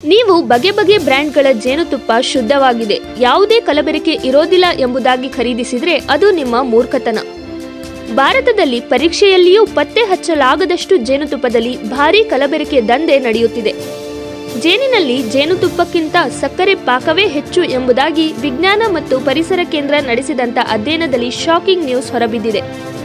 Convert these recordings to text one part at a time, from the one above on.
ನೀವು ಬಗೆ ಬಗೆ ಬ್ರ್ಯಾಂಡ್ಗಳ ಜೇನುತುಪ್ಪ ಶುದ್ಧವಾಗಿದೆ ಯಾವುದೇ ಕಲಬೆರಕೆ ಇರೋದಿಲ್ಲ ಎಂಬುದಾಗಿ ಖರೀದಿಸಿದ್ರೆ ಅದು ನಿಮ್ಮ ಮೂರ್ಖತನ ಭಾರತದಲ್ಲಿ ಪರೀಕ್ಷೆಯಲ್ಲಿಯೂ ಪತ್ತೆ ಹಚ್ಚಲಾಗದಷ್ಟು ಜೇನುತುಪ್ಪದಲ್ಲಿ ಭಾರೀ ಕಲಬೆರಕೆ ದಂಧೆ ನಡೆಯುತ್ತಿದೆ ಜೇನಿನಲ್ಲಿ ಜೇನುತುಪ್ಪಕ್ಕಿಂತ ಸಕ್ಕರೆ ಪಾಕವೇ ಹೆಚ್ಚು ಎಂಬುದಾಗಿ ವಿಜ್ಞಾನ ಮತ್ತು ಪರಿಸರ ಕೇಂದ್ರ ನಡೆಸಿದಂತ ಅಧ್ಯಯನದಲ್ಲಿ ಶಾಕಿಂಗ್ ನ್ಯೂಸ್ ಹೊರಬಿದ್ದಿದೆ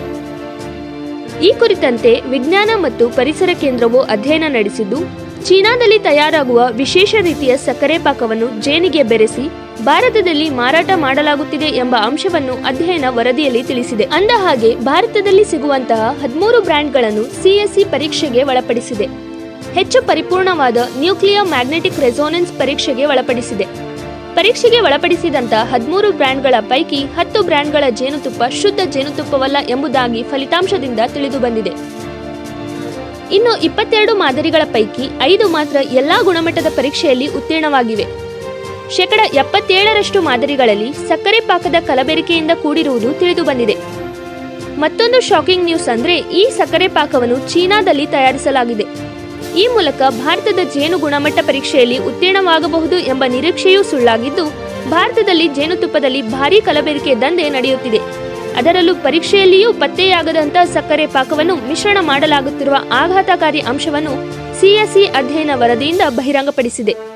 ಈ ಕುರಿತಂತೆ ವಿಜ್ಞಾನ ಮತ್ತು ಪರಿಸರ ಕೇಂದ್ರವು ಅಧ್ಯಯನ ನಡೆಸಿದ್ದು ಚೀನಾದಲ್ಲಿ ತಯಾರಾಗುವ ವಿಶೇಷ ರೀತಿಯ ಸಕ್ಕರೆ ಪಾಕವನ್ನು ಜೇನಿಗೆ ಬೆರೆಸಿ ಭಾರತದಲ್ಲಿ ಮಾರಾಟ ಮಾಡಲಾಗುತ್ತಿದೆ ಎಂಬ ಅಂಶವನ್ನು ಅಧ್ಯಯನ ವರದಿಯಲ್ಲಿ ತಿಳಿಸಿದೆ ಅಂದ ಹಾಗೆ ಭಾರತದಲ್ಲಿ ಸಿಗುವಂತಹ ಹದಿಮೂರು ಬ್ರ್ಯಾಂಡ್ಗಳನ್ನು ಸಿಎಸ್ಸಿ ಪರೀಕ್ಷೆಗೆ ಒಳಪಡಿಸಿದೆ ಹೆಚ್ಚು ಪರಿಪೂರ್ಣವಾದ ನ್ಯೂಕ್ಲಿಯರ್ ಮ್ಯಾಗ್ನೆಟಿಕ್ ರೆಸೋನೆನ್ಸ್ ಪರೀಕ್ಷೆಗೆ ಒಳಪಡಿಸಿದೆ ಪರೀಕ್ಷೆಗೆ ಒಳಪಡಿಸಿದಂತ ಹದಿಮೂರು ಬ್ರ್ಯಾಂಡ್ಗಳ ಪೈಕಿ ಹತ್ತು ಬ್ರ್ಯಾಂಡ್ಗಳ ಜೇನುತುಪ್ಪ ಶುದ್ಧ ಜೇನುತುಪ್ಪವಲ್ಲ ಎಂಬುದಾಗಿ ಫಲಿತಾಂಶದಿಂದ ತಿಳಿದು ಬಂದಿದೆ ಇನ್ನು ಇಪ್ಪತ್ತೆರಡು ಮಾದರಿಗಳ ಪೈಕಿ ಐದು ಮಾತ್ರ ಎಲ್ಲಾ ಗುಣಮಟ್ಟದ ಪರೀಕ್ಷೆಯಲ್ಲಿ ಉತ್ತೀರ್ಣವಾಗಿವೆ ಶೇಕಡ ಎಪ್ಪತ್ತೇಳರಷ್ಟು ಮಾದರಿಗಳಲ್ಲಿ ಸಕ್ಕರೆ ಪಾಕದ ಕಲಬೆರಕೆಯಿಂದ ಕೂಡಿರುವುದು ತಿಳಿದು ಬಂದಿದೆ ಮತ್ತೊಂದು ಶಾಕಿಂಗ್ ನ್ಯೂಸ್ ಅಂದ್ರೆ ಈ ಸಕ್ಕರೆ ಪಾಕವನ್ನು ಚೀನಾದಲ್ಲಿ ತಯಾರಿಸಲಾಗಿದೆ ಈ ಮೂಲಕ ಭಾರತದ ಜೇನು ಗುಣಮಟ್ಟ ಪರೀಕ್ಷೆಯಲ್ಲಿ ಉತ್ತೀರ್ಣವಾಗಬಹುದು ಎಂಬ ನಿರೀಕ್ಷೆಯೂ ಸುಳ್ಳಾಗಿದ್ದು ಭಾರತದಲ್ಲಿ ಜೇನುತುಪ್ಪದಲ್ಲಿ ಭಾರೀ ಕಲಬೆರಕೆ ದಂಧೆ ನಡೆಯುತ್ತಿದೆ ಅದರಲ್ಲೂ ಪರೀಕ್ಷೆಯಲ್ಲಿಯೂ ಪತ್ತೆಯಾಗದಂತ ಸಕ್ಕರೆ ಪಾಕವನ್ನು ಮಿಶ್ರಣ ಮಾಡಲಾಗುತ್ತಿರುವ ಆಘಾತಕಾರಿ ಅಂಶವನ್ನು ಸಿಎಸ್ಸಿ ಅಧ್ಯಯನ ವರದಿಯಿಂದ ಬಹಿರಂಗಪಡಿಸಿದೆ